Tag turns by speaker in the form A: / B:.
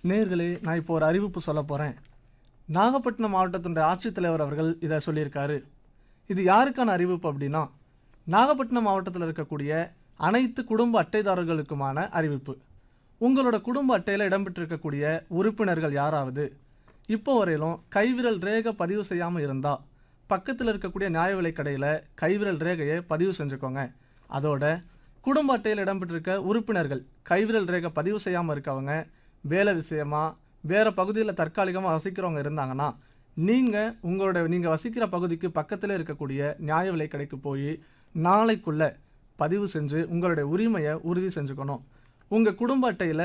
A: நேர்களே நான் இப்போ ஒரு அறிவிப்பு சொல்ல போகிறேன் நாகப்பட்டினம் மாவட்டத்தினுடைய ஆட்சித்தலைவர் அவர்கள் இதை சொல்லியிருக்காரு இது யாருக்கான அறிவிப்பு அப்படின்னா நாகப்பட்டினம் மாவட்டத்தில் இருக்கக்கூடிய அனைத்து குடும்ப அட்டைதாரர்களுக்குமான அறிவிப்பு உங்களோட குடும்ப அட்டையில் இடம்பெற்றிருக்கக்கூடிய உறுப்பினர்கள் யாராவது இப்போ வரையிலும் கைவிரல் ரேகை பதிவு செய்யாமல் இருந்தால் பக்கத்தில் இருக்கக்கூடிய நியாய விலைக் கடையில் கைவிரல் ரேகையை பதிவு செஞ்சுக்கோங்க அதோட குடும்ப அட்டையில் இடம்பெற்றிருக்க உறுப்பினர்கள் கைவிரல் ரேகை பதிவு செய்யாமல் இருக்கவங்க வேலை விஷயமா வேறு பகுதியில் தற்காலிகமாக வசிக்கிறவங்க இருந்தாங்கன்னா நீங்கள் உங்களோட நீங்கள் வசிக்கிற பகுதிக்கு பக்கத்தில் இருக்கக்கூடிய நியாய விலைக் கடைக்கு போய் நாளைக்குள்ள பதிவு செஞ்சு உங்களுடைய உரிமையை உறுதி செஞ்சுக்கணும் உங்கள் குடும்ப அட்டையில்